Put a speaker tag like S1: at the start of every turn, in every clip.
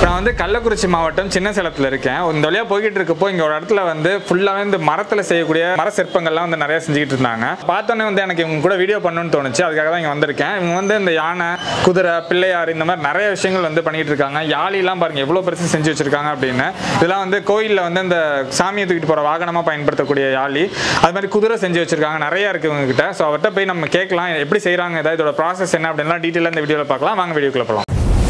S1: நான் வந்து கள்ளக்குறிச்சி மாவட்டம் சின்ன சேலத்தில் இருக்கேன் இந்த வழியாக போய்கிட்டு இருக்கப்போ இங்கே ஒரு இடத்துல வந்து ஃபுல்லாகவே இந்த மரத்தில் செய்யக்கூடிய மர சிற்பங்கள்லாம் வந்து நிறைய செஞ்சுக்கிட்டு இருந்தாங்க பார்த்தோன்னே வந்து எனக்கு இவங்க கூட வீடியோ பண்ணணும்னு தோணுச்சு அதுக்காக தான் இங்கே வந்திருக்கேன் இவங்க வந்து இந்த யானை குதிரை பிள்ளையார் இந்த மாதிரி நிறைய விஷயங்கள் வந்து பண்ணிட்டு இருக்காங்க யாழிலாம் பாருங்க எவ்வளோ பெருசு செஞ்சு வச்சிருக்காங்க அப்படின்னு இதெல்லாம் வந்து கோயிலில் வந்து இந்த சாமியை தூக்கிட்டு போகிற வாகனமாக பயன்படுத்தக்கூடிய யாழி அது மாதிரி குதிரை செஞ்சு வச்சிருக்காங்க நிறைய இருக்கு இவங்க கிட்ட ஸோ அவர்கிட்ட போய் நம்ம கேட்கலாம் எப்படி செய்கிறாங்க ஏதாவது இதோட ப்ராசஸ் என்ன அப்படின்லாம் டீட்டெயிலாக இந்த வீடியோவில் பார்க்கலாம் வாங்க வீடியோக்குள்ள போகலாம்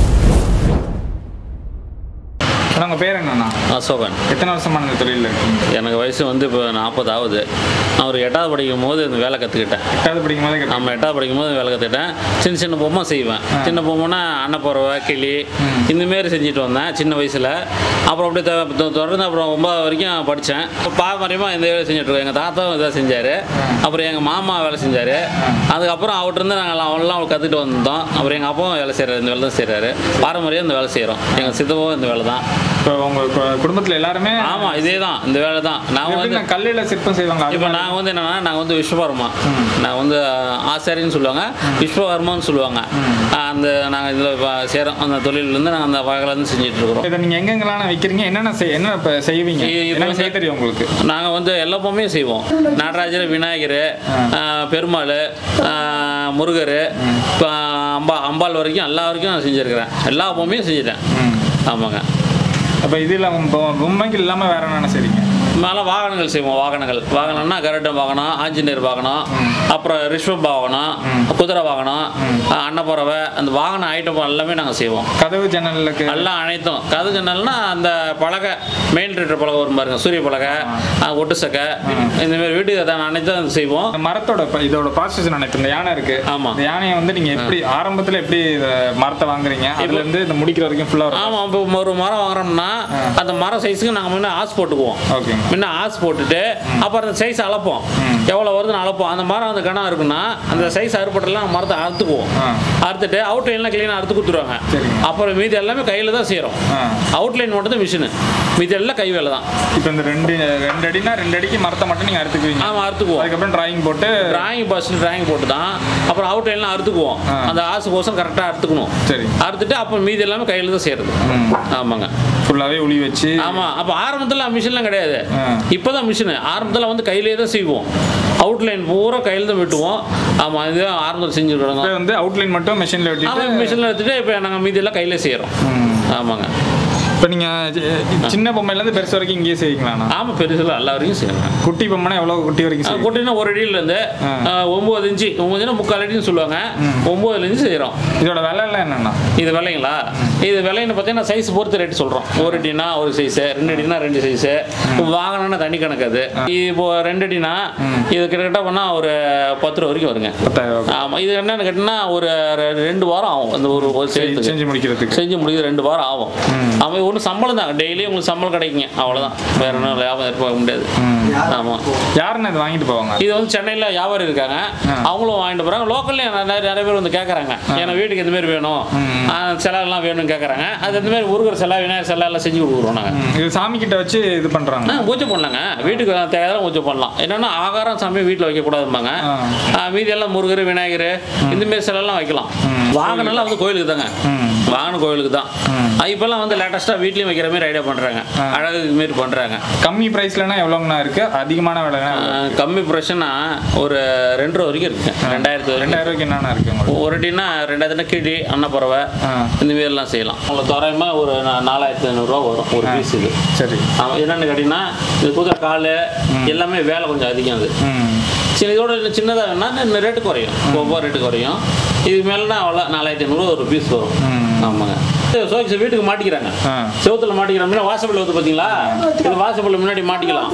S1: உங்கள் பேர் என்னண்ணா
S2: அசோகன்
S1: எத்தனை வருஷமான இந்த தொழிலில் இருக்கீங்க
S2: எனக்கு வயசு வந்து இப்போ நாற்பது ஆகுது நான் ஒரு எட்டாவது படிக்கும் போது இந்த வேலை கற்றுக்கிட்டேன்
S1: எட்டாவது படிக்கும் போதே
S2: நம்ம எட்டாவது படிக்கும் போது வேலை கற்றுக்கிட்டேன் சின்ன சின்ன பொம்மை செய்வேன் சின்ன பொம்மைனா அன்னப்பறவை கிளி இந்தமாரி செஞ்சுட்டு வந்தேன் சின்ன வயசில் அப்புறம் அப்படியே தொ- தொ- தொடர்ந்து அப்புறம் ஒன்பது வரைக்கும் படித்தேன் பாரம்பரியமாக இந்த வேலை செஞ்சுட்ருக்கோம் எங்கள் தாத்தாவும் இதை செஞ்சார் அப்புறம் எங்கள் மாமா வேலை செஞ்சார் அதுக்கப்புறம் அவர்கிட்ட நாங்கள் அவெல்லாம் கற்றுக்கிட்டு வந்தோம் அப்புறம் எங்கள் அப்பாவும் வேலை செய்கிறாரு இந்த வேலை தான் செய்கிறாரு பாரம்பரியம் இந்த வேலை செய்கிறோம் எங்கள் சித்தவும் இந்த வேலை தான்
S1: இப்போ உங்கள் குடும்பத்தில் எல்லாருமே
S2: ஆமாம் இதே தான் இந்த வேலை தான் நான் வந்து
S1: எப்படிண்ணா கல்லில் சிற்பம் செய்வாங்க அது
S2: இப்போ நாங்கள் வந்து என்னன்னா நாங்கள் வந்து விஸ்வகர்மா நான் வந்து ஆசாரின்னு சொல்லுவாங்க விஸ்வகர்மான்னு சொல்லுவாங்க அந்த நாங்கள் இதில் சேரோம் அந்த தொழிலேருந்து நாங்கள் அந்த வகையிலேருந்து செஞ்சுட்டு இருக்கிறோம்
S1: இதை நீங்கள் எங்கெங்கெல்லாம் வைக்கிறீங்க என்னென்ன செய் என்ன இப்போ செய்வீங்க
S2: இ- இப்போ
S1: என்ன
S2: வந்து-
S1: செய்ய தெரியும் உங்களுக்கு
S2: நாங்கள் வந்து எல்லா பொம்மையும் செய்வோம் நடராஜர் விநாயகர் ஆ, பெருமாள் ஆ, முருகர் இப்போ அம்பா அம்பாள் வரைக்கும் எல்லா வரைக்கும் நான் செஞ்சுருக்கிறேன் எல்லா பொம்மையும் செஞ்சுட்டேன் ஆமாங்க
S1: அப்போ இதில் பொம்மைக்கு இல்லாமல் வேற என்னென்ன செய்றீங்க
S2: மேலே வாகனங்கள் செய்வோம் வாகனங்கள் வாகனம்னா கருட வாகனம் ஆஞ்சநேயர் வாகனம் அப்புறம் ரிஷ்வப் வாகனம் குதிரை வாகனம் ஆ, அன்னப்பறவை அந்த வாகன ஐட்டம் எல்லாமே நாங்கள் செய்வோம்
S1: கதவு ஜன்னலுக்கு
S2: எல்லாம் அனைத்தும் கது ஜன்னல்னா அந்த பலகை மெயின் ரேட்டர் பலகை வரும் பாருங்க சூரிய பலகை ஆ, ஒட்டு சக்கை இந்த மாதிரி வீட்டுக்கு அதான் அனைத்தும் செய்வோம்
S1: இந்த மரத்தோட இப்ப இதோட ப்ராசஸ் நினைப்பு இந்த யானை இருக்கு
S2: ஆமா.
S1: இந்த யானையை வந்து நீங்க எப்படி ஆரம்பத்துல எப்படி இந்த மரத்தை வாங்குறீங்க அதுல இருந்து இந்த முடிக்கிற வரைக்கும் ஃபுல்லா வரும்
S2: ஆமாம் இப்போ ஒரு மரம் வாங்குறோம்னா அந்த மரம் சைஸுக்கு நாங்கள் முன்ன ஆஸ் போட்டுக்குவோம்
S1: ஓகேங்க
S2: முன்ன ஆஸ் போட்டுட்டு அப்புறம் அந்த சைஸ் அளப்போம் எவ்வளோ வருதுன்னு அளப்போம் அந்த மரம் அந்த கணம் இருக்குன்னா அந்த சைஸ் அறுபட்டெல்லாம் மரத்தை அறுத்துக்குவோம்
S1: ஆ.
S2: அறுத்துட்டு அவுட் லைன்லாம் க்ளீனாக அறுத்து கொடுத்துருவாங்க
S1: சரிங்க.
S2: அப்புறம் மீதி எல்லாமே கையில் தான் செய்கிறோம்
S1: ஆ.
S2: அவுட் லைன் மட்டும் தான் மிஷினு மீதி எல்லாம் கை வேலை தான்
S1: இப்போ இந்த ரெண்டு ரெண்டு அடினா ரெண்டு அடிக்கு மரத்தை மட்டும் நீங்க அறுத்துக்குவீங்க
S2: ஆமாம் அறுத்துக்குவோம்
S1: அதுக்கப்புறம் டிராயிங் போட்டு
S2: டிராயிங் ஃபஸ்ட்டு டிராயிங் போட்டு தான் அப்புறம் அவுட் லைன்லாம் அறுத்துக்குவோம்
S1: ஆ.
S2: அந்த ஆசு கோசம் கரெக்டாக அறுத்துக்கணும்
S1: சரி
S2: அறுத்துட்டு அப்போ மீதி எல்லாமே கையில் தான் செய்கிறது
S1: ம்
S2: ஆமாங்க
S1: ஃபுல்லாவே உளி வச்சு
S2: ஆமாம் அப்போ ஆரம்பத்தில் மிஷின்லாம் கிடையாது
S1: ஆ.
S2: இப்போ தான் மிஷினு ஆரம்பத்தில் வந்து கையிலே தான் செய்வோம் அவுட்லைன் பூரா கையில் தான் வெட்டுவோம் ஆமாம் இதுதான் ஆரம்பத்தில் செஞ்சுருக்கிறோம்
S1: இப்போ வந்து அவுட்லைன் மட்டும் மிஷினில் வெட்டிட்டு
S2: ஆமாம் மிஷினில் எடுத்துட்டு இப்போ நாங்கள் மீதி எல்லாம் கையிலே செய்கிறோம்
S1: ம்.
S2: ஆமாங்க
S1: இப்போ நீங்க சி- சின்ன பொம்மையிலேருந்து பெருசு வரைக்கும் இங்கேயே செய்வீங்களாண்ணா
S2: ஆமாம் பெருசில் எல்லா வரைக்கும் செய்யலாம்
S1: குட்டி பொம்மைனா எவ்வளோ குட்டி வரைக்கும் செய்வீங்க
S2: கொட்டினா ஒரு அடியிலேருந்து ஒம்பது இன்ச்சு ஒம்பதுனா முக்கால் அடின்னு சொல்லுவாங்க ஒம்பதுல இன்ச்சு செய்கிறோம்
S1: இதோட விலை எல்லாம் என்னண்ணா
S2: இது விலைங்களா இது விலைன்னு பார்த்தீங்கன்னா சைஸ் பொறுத்து ரேட் சொல்கிறோம் ஒரு அடினா ஒரு சைஸு ரெண்டு அடினா ரெண்டு சைஸு வாங்கினோன்னா தனி கணக்கு அது இப்போ ரெண்டு அடினா இது கிட்டத்தட்ட பண்ணால் ஒரு பத்து ரூபா வரைக்கும் வருங்க
S1: பத்தாயிரம் ரூபாய்
S2: ஆமாம் இது என்னன்னு கேட்டிங்கன்னா ஒரு ரெ- ரெண்டு வாரம் ஆகும் அந்த ஒரு ஒரு செய்யறதுக்கு
S1: செஞ்சு முடிக்கிறதுக்கு
S2: செஞ்சு முடியுது ரெண்டு வாரம் ஆகும் ஆமாம் ஒன்றும் சம்பளம் தான் டெய்லி உங்களுக்கு சம்பளம் கிடைக்குங்க அவ்வளோதான் வேற ஒன்றும் லாபம் எதிர்பார்க்க முடியாது ஆமாம்
S1: யாருன்னு இது வாங்கிட்டு போவாங்க
S2: இது வந்து சென்னையில் வியாபாரி இருக்காங்க அவங்களும் வாங்கிட்டு போகிறாங்க லோக்கல்லே நிறைய நிறைய பேர் வந்து கேட்குறாங்க ஏன்னா வீட்டுக்கு இந்த மாதிரி வேணும் ஆ, சிலைலாம் வேணும்னு கேட்குறாங்க அது இந்த மாதிரி முருகர் சிலை விநாயகர் சிலை எல்லாம் செஞ்சு கொடுக்குறோம் நாங்கள்
S1: ம், இது சாமி கிட்ட வச்சு இது பண்றாங்க
S2: ஆ பூஜை பண்ணலாங்க வீட்டுக்கு தேவையான பூஜை பண்ணலாம் என்னன்னா ஆகாரம் சாமி வீட்டில் வைக்கக்கூடாதும்பாங்க
S1: ஆ.
S2: ஆ, மீதி எல்லாம் முருகர் விநாயகர் இந்த மாதிரி சிலைலாம் வைக்கலாம் வாகனம்லாம் வந்து கோயிலுக்கு தாங்க
S1: ம்.
S2: வாகனம் கோயிலுக்கு தான் ஆ, இப்பெல்லாம் வந்து லேட்டஸ்ட்டாக வீட்லேயும் வைக்கிற மாதிரி ஐடியா பண்ணுறாங்க அழகு இது மாதிரி பண்ணுறாங்க
S1: கம்மி பிரைஸ்லனா எவ்வளோங்கண்ணா இருக்கு அதிகமான விலைனா
S2: கம்மி ப்ரெஷனா ஒரு ரெண்டு ரூபா வரைக்கும் இருக்கு ரெண்டாயிரத்து வரைக்கும்
S1: ரெண்டாயிரம் ரூபாய்க்கு என்னென்ன இருக்கு உங்களுக்கு
S2: ஒரு அடினா ரெண்டாயிரத்துனா கிழி அன்னப்பறவை
S1: ஆ.
S2: இந்த மாதிரிலாம் செய்யலாம் உங்களுக்கு தோராயமாக ஒரு நா- நாலாயிரத்தி ஐநூறுரூவா வரும் ஒரு பீஸ் இது
S1: சரி
S2: ஆமாம் என்னென்னு கேட்டிங்கன்னா இது குதிரை கால் எல்லாமே வேலை கொஞ்சம் அதிகம் அது
S1: ம்
S2: சரி இதோட இன்னும் சின்னதாக வேணா இன்னும் ரேட்டு குறையும் ஒவ்வொரு ரேட்டு குறையும் இது மேலேனா அவ்வளோ நாலாயிரத்தி ஐநூறுரூவா ஒரு பீஸ் வரும்
S1: ம்.
S2: ஆமாங்க சோக்கிஸ் வீட்டுக்கு மாட்டிக்கிறாங்க
S1: ஆ
S2: செவுத்துல மாட்டிக்கிறோம்னா வாசப்பல் வந்து பார்த்தீங்களா இது வாசப்பல் முன்னாடி மாட்டிக்கலாம்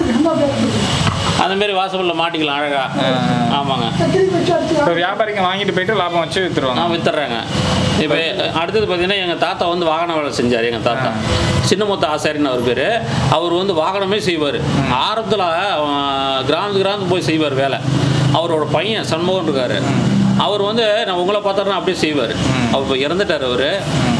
S2: அந்த மாதிரி வாசப்பல்ல மாட்டிக்கலாம் அழகா ஆமாங்க
S1: இப்போ வியாபாரிங்க வாங்கிட்டு போயிட்டு லாபம் வச்சு வித்துருவாங்க
S2: நான் வித்துட்றேங்க இப்போ அடுத்தது பார்த்தீங்கன்னா எங்கள் தாத்தா வந்து வாகன வேலை செஞ்சார் எங்கள் தாத்தா சின்னமுத்த ஆசாரின்னு அவர் பேர் அவர் வந்து வாகனமே செய்வார் ஆரம்பத்தில் கிராமத்து கிராமத்துக்கு போய் செய்வார் வேலை அவரோட பையன் சண்முகம் இருக்காரு அவர் வந்து நான் உங்களை பார்த்தாருன்னா அப்படியே செய்வார் அவர் இப்போ இறந்துட்டார் அவர்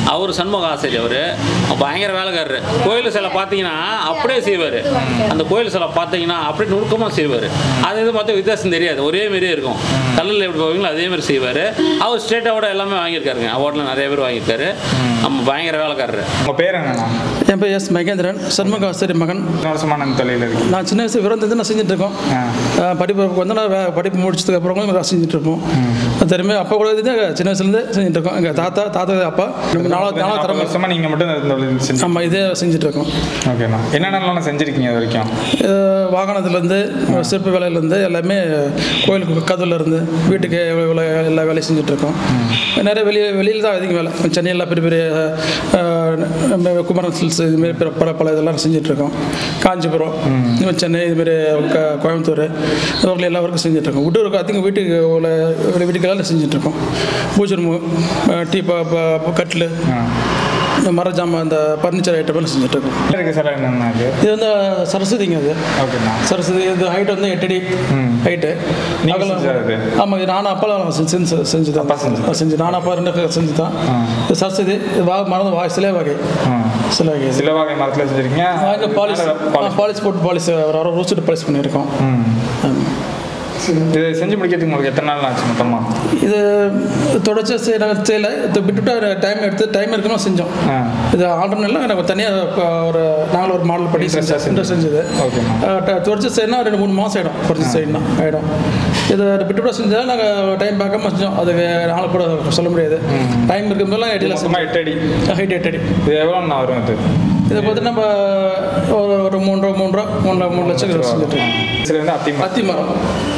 S2: அவர் சண்முக ஆசிரியர் அவர் பயங்கர வேலைக்காரரு கோயில் சிலை பார்த்தீங்கன்னா அப்படியே செய்வார் அந்த கோயில் சிலை பார்த்தீங்கன்னா அப்படியே நுணுக்கமாக செய்வார் அது இது பார்த்தா வித்தியாசம் தெரியாது ஒரே மாதிரியே இருக்கும் கல்லில் எப்படி போவீங்களோ அதே மாதிரி செய்வார் அவர் ஸ்டேட் அவார்டு எல்லாமே வாங்கியிருக்காருங்க அவார்டில் நிறைய பேர் வாங்கியிருக்காரு நம்ம பயங்கர வேலைக்காரரு
S1: உங்கள் பேர் என்னண்ணா
S3: என் பேர் எஸ் மகேந்திரன் சண்முக ஆசிரியர் மகன்
S1: எத்தனை வருஷமா நாங்கள் தொழில் இருக்கீங்க
S3: நான் சின்ன வயசு விரந்தது நான் செஞ்சுட்டு இருக்கோம்
S1: ஆ.
S3: அஹ் படிப்பு வந்து நான் வே- படிப்பு முடிச்சதுக்கு அப்புறம் வேலை செஞ்சுட்டு இருப்போம் திரும்பி அப்பா கூட இருந்து சின்ன வயசுலேருந்து செஞ்சுட்டு இருக்கோம் எங்கள் தாத்தா தாத்தா அப்பா நம்ம நாலாவது நாலாவது
S1: நாற்பது
S3: தரமா
S1: வருஷமா நீங்கள் மட்டும் இந்த தொழில் செஞ்சு
S3: நம்ம இதே செஞ்சுட்டு இருக்கோம்
S1: ஓகேண்ணா என்னென்னலாம் செஞ்சுருக்கீங்க இது வரைக்கும்
S3: இது வாகனத்துலேருந்து சிற்ப வேலையிலேருந்து எல்லாமே கோயிலுக்கு கதவுலேருந்து வீட்டுக்கு எவ்வளோ எவ்வளோ எல்லா வேலையும் செஞ்சுட்டு இருக்கோம் நிறைய வெளியே வெளியில் தான் அதிகம் வேலை சென்னையில் பெரிய பெரிய அஹ், நம்ம குமரன் சில்ஸ் இதுமாரி பிற- பல பல இதெல்லாம் செஞ்சுட்டு இருக்கோம் காஞ்சிபுரம் இதுமாதிரி சென்னை இதுமாரி க கோயம்புத்தூர் இவர்கள் எல்லா ஒர்க்கும் செஞ்சுட்டு இருக்கோம் விட்டு இருக்கும் அதிகம் வீட்டுக்கு உள்ள வீட்டுக்கெல்லாம் செஞ்சுட்டு இருக்கோம் பூஜை ரூமு டீ ப ப- கட்டில் இந்த மர ஜாமான் இந்த ஃபர்னிச்சர் ஐட்டம் எல்லாம் செஞ்சுட்டு இருக்கோம்
S1: இருக்கு சார் என்னென்ன இது
S3: இது வந்து சரஸ்வதிங்க அது
S1: ஓகேண்ணா
S3: சரஸ்வதி இது ஹைட் வந்து எட்டு அடி ஹைட்டு
S1: நீங்க செஞ்சதா இது?
S3: ஆமாம் இது நானும் அப்பா செஞ்சு செஞ்சு தான்
S1: அப்பா செஞ்சது.
S3: செஞ்சு நானும் அப்பா ரெண்டு பேரும் செஞ்சு தான் இது சரஸ்வதி இது வா மறந்து வா சிலை வகை
S1: ஆ.
S3: சிலை வகை இது.
S1: சில வகை மரத்தில் செஞ்சுருக்கீங்க
S3: வாங்க பாலிஷ்
S1: பாலிஷ்
S3: பாலிஷ் போட்டு பாலிஷ் வர ரோஸ்ட் பாலிஷ் பண்ணியிருக்கோம்
S1: ம்
S3: ஆமா.
S1: இது செஞ்சு முடிக்கிறதுக்கு உங்களுக்கு எத்தனை நாள் ஆச்சு மொத்தமாக
S3: இது தொடர்ச்சி செய்ய செய்யலை இது விட்டுட்டு டைம் எடுத்து டைம் இருக்கணும் செஞ்சோம்
S1: ஆ
S3: இது ஆல்டர்னேட் இல்லை நம்ம தனியாக ஒரு நாங்கள் ஒரு மாடல் படி
S1: Interest ஆ
S3: செஞ்சு இன்ட்ரெஸ்ட் செஞ்சது
S1: ஓகேண்ணா
S3: தொடர்ச்சி செய்யணும் ரெண்டு மூணு மாதம் ஆகிடும் தொடர்ச்சி செய்யணும் ஆகிடும் இது விட்டு செஞ்சால் நாங்கள் டைம் பார்க்காம செஞ்சோம் அதுக்கு நாளை கூட சொல்ல முடியாது டைம் இருக்கும்போதெல்லாம் எட்டியில்
S1: மொத்தமாக எட்டு அடி
S3: ஹைட் எட்டு அடி
S1: இது எவ்வளோண்ணா வரும் இது
S3: இதை பார்த்து நம்ம ஒரு ஒரு மூன்று ரூபா மூணு ரூபா மூணு மூணு லட்சம் செஞ்சுட்டு இருக்கோம்.
S1: சில வந்து அத்தி மரம்
S3: அத்தி மரம்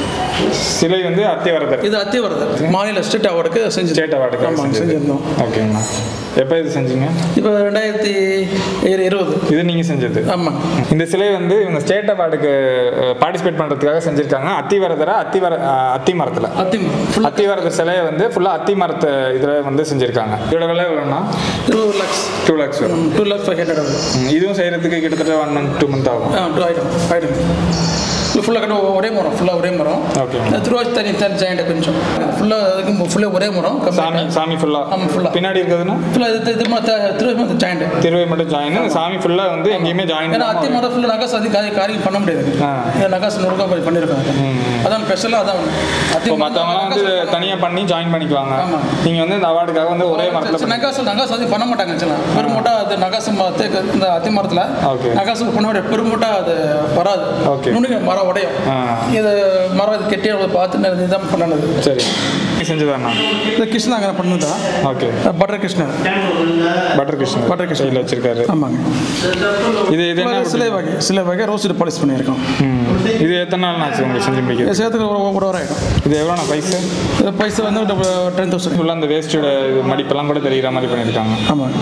S1: சிலை வந்து அத்திவரதர்
S3: இது அத்தி வரது மாநில ஸ்டேட் அவார்டுக்கு செஞ்சு
S1: ஸ்டேட் அவார்டுக்கு
S3: ஆமாம் செஞ்சுருந்தோம்
S1: ஓகேங்கண்ணா எப்போ இது செஞ்சீங்க
S3: இப்போ ரெண்டாயிரத்தி இரு- இருபது
S1: இது நீங்கள் செஞ்சது
S3: ஆமாம்
S1: இந்த சிலை வந்து இவங்க ஸ்டேட் அவார்டுக்கு பார்ட்டிசிபேட் பண்ணுறதுக்காக செஞ்சுருக்காங்க அத்திவரதரை அத்திவர அஹ், அத்தி மரத்தில்
S3: அத்தி மரம் ஃபுல்லாக
S1: அத்திவரதர் சிலையை வந்து ஃபுல்லாக அத்தி மரத்தை இதில் வந்து செஞ்சுருக்காங்க இதோட விலை எவ்வளோண்ணா
S3: இருபது லேக்ஸ்
S1: டூ லேக்ஸ் வரும்
S3: டூ லேக்ஸ் ஃபைவ் ஹண்ட்ரட் ஆகுது
S1: ம், இதுவும் செய்கிறதுக்கு கிட்டத்தட்ட ஒன் மந்த் டூ மந்த் ஆகும்
S3: ஆ டூ ஆயிடும் ஆயிடும் இல்லை ஃபுல்லாக கட்ட ஒரே மரம் ஃபுல்லாக ஒரே மரம்
S1: ஓகே
S3: திருவாச்சி தனி தனி ஜாயிண்ட் கொஞ்சம் ஃபுல்லாக அதுக்கு ஃபுல்லாக ஒரே மரம்
S1: சாமி சாமி ஃபுல்லாக
S3: ஆமாம் ஃபுல்லாக
S1: பின்னாடி இருக்கிறதுனா
S3: ஃபுல்லாக இது இது திருவாச்சி ஜாயிண்ட்
S1: திருவை மட்டும் ஜாயின் சாமி ஃபுல்லாக வந்து எங்கேயுமே ஜாயின்
S3: ஏன்னா அத்தி மரம் ஃபுல்லாக நகாசு அதிக காரியம் காரியம் பண்ண முடியாது
S1: ஆ.
S3: இந்த நகாசு நுறுக்க போய் பண்ணியிருக்காங்க அதான் ஸ்பெஷலாக அதான் அத்தி
S1: இப்போ மற்றவங்களாம் வந்து தனியாக பண்ணி ஜாயின் பண்ணிக்குவாங்க
S3: ஆமா.
S1: நீங்கள் வந்து இந்த அவார்டுக்காக வந்து ஒரே மரத்தில்
S3: நகாசு நகாசு அதிகம் பண்ண மாட்டாங்க சில பெருமூட்டா அது நகாசு மரத்து இந்த அத்தி மரத்தில்
S1: Okay.
S3: நகாசு பண்ண முடியாது பெருமூட்டா அது வராது
S1: Okay.
S3: நுணுங்க மரம் உடையும்
S1: ஆ.
S3: இது மரம் இது கெட்டி பார்த்து இதுதான் பண்ணது
S1: சரி செஞ்சுதாண்ணா
S3: இது கிருஷ்ணாங்க பண்ணதா
S1: okay
S3: butter Krishnan
S1: butter Krishnan
S3: Butter Krishnan.
S1: கையில் வச்சிருக்காரு
S3: ஆமாங்க
S1: இது இது என்ன
S3: சிலை வகை சிலை வகை ரோஸ்டு பாலிஷ் பண்ணியிருக்கோம்
S1: ம். இது எத்தனை நாள் ஆச்சு உங்களுக்கு செஞ்சு
S3: இது
S1: முடிக்கிறது
S3: சேர்த்துக்கு ஒரு ஒரு வாரம் ஆகிடும்
S1: இது எவ்வளோண்ணா பைசு
S3: இது பைசா வந்து டென் தௌசண்ட்
S1: ஃபுல்லாக அந்த வேஸ்ட்டோட இது மடிப்பெல்லாம் கூட தெரிகிற மாதிரி பண்ணியிருக்காங்க
S3: ஆமாங்க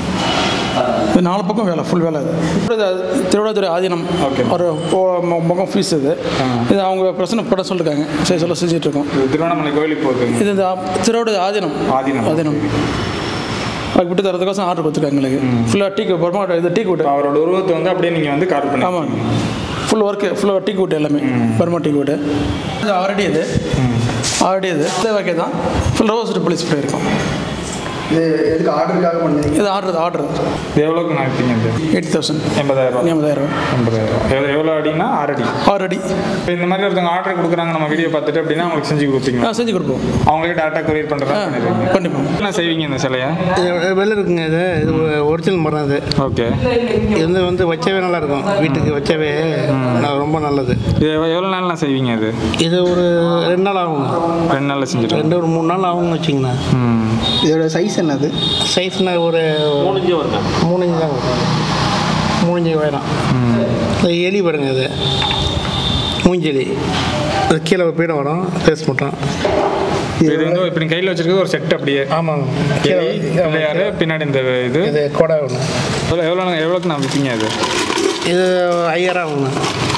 S3: இது நாலு பக்கம் வேலை ஃபுல் வேலை இது இப்படி இது திருவிழாத்துறை ஆதீனம்
S1: Okay.
S3: ஒரு போ- மு- முகம் ஃபீஸ் இது இது அவங்க பிரச்சனை பட சொல்லிருக்காங்க சரி சொல்ல செஞ்சுட்டு இருக்கோம்
S1: இது திருவண்ணாமலை கோயிலுக்கு போகுதுங்க
S3: இது இந்த திருவிழா ஆதீனம்
S1: ஆதீனம்.
S3: ஆதீனம் அதுக்கு விட்டு தரதுக்கோசம் ஆர்டர் கொடுத்துருக்காங்க எங்களுக்கு ஃபுல்லாக டீ பர்மா இது டீ கூட்டு
S1: அவரோட உருவத்தை வந்து அப்படியே நீங்கள் வந்து கார் பண்ணி
S3: ஆமாங்க ஃபுல் ஒர்க்கு ஃபுல்லாக டீ கூட்டு எல்லாமே பர்மா டீ கூட்டு இது ஆல்ரெடி இது ஆல்ரெடி இது இதே வகை தான் ஃபுல் ரோஸ் ரிப்ளேஸ் பண்ணியிருக்கோம்
S4: இது எதுக்கு ஆர்டருக்காக பண்ணீங்க
S3: இது ஆர்டர் ஆர்டர்
S1: இது எவ்வளோக்கு நான் எடுத்தீங்க இது
S3: எயிட் தௌசண்ட்
S1: எண்பதாயிரம் ரூபா
S3: எண்பதாயிரம்
S1: எண்பதாயிரம் எவ்வளோ எவ்வளோ அடினா ஆறு அடி
S3: ஆல்ரெடி
S1: இப்போ இந்த மாதிரி ஒருத்தவங்க ஆர்டர் கொடுக்குறாங்க நம்ம வீடியோ பார்த்துட்டு அப்படின்னா அவங்களுக்கு செஞ்சு கொடுப்பீங்க
S3: செஞ்சு கொடுப்போம்
S1: அவங்களே டேரெக்டாக கொரியர் பண்ணுறதா பண்ணிடுவீங்க
S3: கண்டிப்பாக
S1: என்ன செய்வீங்க இந்த சிலையை
S4: இது வெளில இருக்குங்க இது இது ஒரிஜினல் மரம் இது
S1: ஓகே
S4: இது வந்து வந்து வச்சவே நல்லா இருக்கும் வீட்டுக்கு வச்சவே ந- ரொம்ப நல்லது
S1: இது எவ்வ- எவ்வளோ நாள்லாம் செய்வீங்க இது
S4: இது ஒரு ரெண்டு நாள் ஆகுங்க
S1: ரெண்டு நாளில் செஞ்சுட்டு
S4: ரெண்டு ஒரு மூணு நாள் ஆகுங்க வச்சிங்கண்ணா
S1: ம்
S5: இதோட சைஸ் என்னது
S4: சைஸ்னா ஒரு
S2: மூணு இன்ச்சு வருங்க
S4: மூணு இன்ச்சு தான் வரும் மூணு இன்ச்சு உயரம் இது எலி பாருங்க இது மூஞ்செலி அது கீழே ஒரு பீடம் வரும் பேஸ் மட்டும்
S1: இது வந்து இப்படி கையில் வச்சிருக்கிறது ஒரு செட் அப்படியே
S4: ஆமாங்க
S1: கிளி பிள்ளையாரு பின்னாடி இந்த இது
S4: இது கொடை ஒன்று
S1: எவ்வளோ எவ்வளோ எவ்வளோக்கு நான் விற்பீங்க அது
S4: இது ஐயாயிரம் ஆகுங்க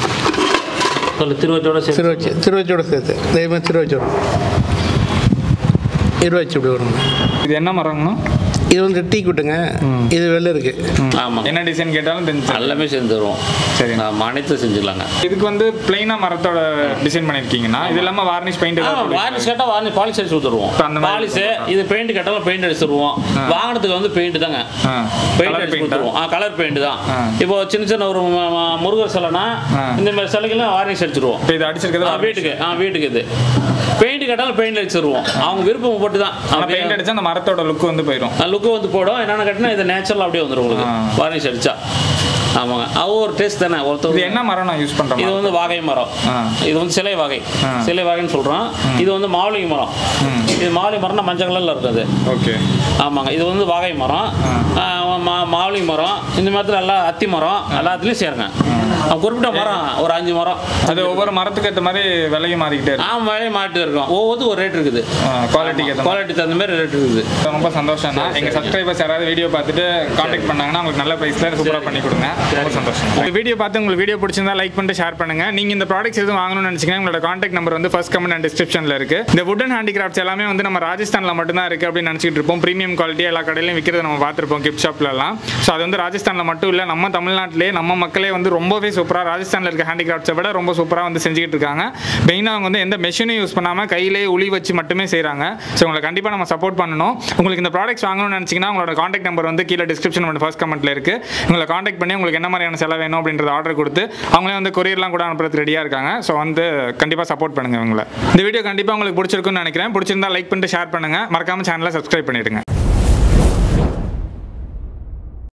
S2: சொல்லு திருவச்சோட சேர்த்து
S4: திருவச்சி திருவச்சியோட சேர்த்து தெய்வம் திருவச்சியோட இருபத்தி இப்படி வருங்க
S1: இது என்ன மரங்கண்ணா
S4: இது வந்து டீ குட்டுங்க இது வெளில இருக்குது
S2: ஆமாங்க
S1: என்ன டிசைன் கேட்டாலும் தெரிஞ்சு
S2: எல்லாமே செஞ்சு தருவோம்
S1: சரி.
S2: நம்ம அனைத்தும் செஞ்சிடலாங்க
S1: இதுக்கு வந்து பிளைனா மரத்தோட டிசைன் பண்ணிருக்கீங்கன்னா இது இல்லாம வார்னிஷ் பெயிண்ட்
S2: ஆ வார்னிஷ் கேட்டால் வார்னிஷ் பாலிஷ் அடிச்சு கொடுத்துருவோம்
S1: இப்ப அந்த மாதிரி
S2: பாலிஷ் இது பெயிண்ட் கேட்டாலும் பெயிண்ட் அடிச்சிருவோம் வாங்கினதுக்கு வந்து பெயிண்ட் தாங்க பெயிண்ட்
S1: கலர்
S2: அடிச்சு
S1: பெயிண்ட்
S2: கொடுத்துருவோம் ஆ கலர் பெயிண்ட் தான்
S1: ஆ.
S2: இப்போ சின்ன சின்ன ஒரு ம- ம- முருகர் சிலைனா
S1: ஆ.
S2: இந்த மாதிரி சிலைக்கெல்லாம் வார்னிஷ் அடிச்சிருவோம்
S1: இப்போ இது அடிச்சிருக்கிறது
S2: ஆ, வீட்டுக்கு ஆ வீட்டுக்கு இது பெயிண்ட் கேட்டாலும் பெயிண்ட் அடிச்சிருவோம் அவங்க விருப்பம் போட்டு தான்
S1: ஆனா பெயிண்ட் அடிச்சா அந்த மரத்தோட லுக் வந்து போயிடும்
S2: லுக்கு வந்து போடும் என்னென்னு கேட்டினா இது நேச்சுரல் அப்படியே வந்துடும் உங்களுக்கு
S1: ஆ.
S2: வார்னிஷ் அடிச்சா ஆமாங்க அது ஒரு டேஸ்ட் தானே
S1: இது
S2: ஒருத்தர்
S1: என்ன மரம் நான் யூஸ் பண்றேன்
S2: இது வந்து வாகை மரம்
S1: ஆ.
S2: இது வந்து சிலை வகை
S1: ஆ.
S2: சிலை வகைன்னு சொல்கிறோம் இது வந்து மாவுளிங்க மரம் இது மாவுளி மரம்னா மஞ்சள் கலரில் இருக்குது
S1: ஓகே
S2: ஆமாங்க இது வந்து வாகை மரம் ஆ, மா மாவுளி மரம் இந்த மரத்தில் எல்லாம் அத்தி மரம் எல்லாத்துலேயும் சேருங்க ஆ, குறிப்பிட்ட மரம் ஒரு அஞ்சு மரம்
S1: அது ஒவ்வொரு மரத்துக்கு ஏற்ற மாதிரி விலையும் மாறிக்கிட்டே இருக்கு
S2: ஆ வேலையை மாட்டி இருக்கோம் ஒவ்வொருத்துக்கும் ஒரு ரேட் இருக்குது
S1: குவாலிட்டிக்கு ஏற்ற மாதிரி
S2: குவாலிட்டி தகுந்த மாதிரி ரேட் இருக்குது
S1: ரொம்ப சந்தோஷம் தான் எங்க சப்ஸ்கிரைபர்ஸ் யாராவது வீடியோ பார்த்துட்டு காண்டாக்ட் பண்ணாங்கன்னா உங்களுக்கு நல்ல பிரைஸ்ல சூப்பரா பண்ணி கொடுங்க ரொம்ப சந்தோஷம் இந்த வீடியோ பார்த்து உங்களுக்கு வீடியோ பிடிச்சிருந்தா லைக் பண்ணிட்டு ஷேர் பண்ணுங்க நீங்க இந்த ப்ராடக்ட்ஸ் எதுவும் வாங்கணும்னு நினைச்சீங்கன்னா உங்களோட காண்டாக்ட் நம்பர் வந்து ஃபர்ஸ்ட் கமெண்ட் அண்ட் டிஸ்கிரிப்ஷன்ல இருக்கு இந்த வுட் அண்ட் ஹேண்டிகிராஃப்ட்ஸ் எல்லாமே வந்து நம்ம ராஜஸ்தான்ல மட்டும்தான் இருக்கு அப்படின்னு நினைச்சிட்டு இருப்போம் ப்ரீமியம் குவாலிட்டி எல்லா கடையிலையும் விற்கிறத நம்ம பார்த்துருப்போம் கிஃப்ட் ஷாப்ல எல்லாம் ஸோ அது வந்து ராஜஸ்தான்ல மட்டும் இல்லை நம்ம தமிழ்நாட்டிலே நம்ம மக்களே வந்து ரொம்பவே சூப்பரா ராஜஸ்தான்ல இருக்க ஹேண்டிகிராஃப்ட்ஸை விட ரொம்ப சூப்பரா வந்து செஞ்சுக்கிட்டு இருக்காங்க மெயினாக அவங்க வந்து எந்த மெஷினையும் யூஸ் பண்ணாம கையிலே உளி வச்சு மட்டுமே செய்றாங்க ஸோ உங்களை கண்டிப்பாக நம்ம சப்போர்ட் பண்ணணும் உங்களுக்கு இந்த ப்ராடக்ட்ஸ் வாங்கணும்னு நினச்சிங்கன்னா உங்களோட காண்டாக்ட் நம்பர் வந்து கீழே டிஸ்கிரிப்ஷன் பண்ணி ஃபர்ஸ்ட் கமெண்ட்ல இருக்கு உங்களை காண்டாக்ட் பண்ணி உங்களுக்கு என்ன மாதிரியான செலவு வேணும் அப்படின்றத ஆர்டர் கொடுத்து அவங்களே வந்து கொரியர்லாம் கூட அனுப்புறதுக்கு ரெடியாக இருக்காங்க ஸோ வந்து கண்டிப்பாக சப்போர்ட் பண்ணுங்க இவங்களை இந்த வீடியோ கண்டிப்பாக உங்களுக்கு பிடிச்சிருக்குன்னு நினைக்கிறேன் பிடிச்சிருந்தா லைக் பண்ணிட்டு ஷேர் பண்ணுங்க மறக்காம சேனலை சப்ஸ்கிரைப் பண்ணிடுங்க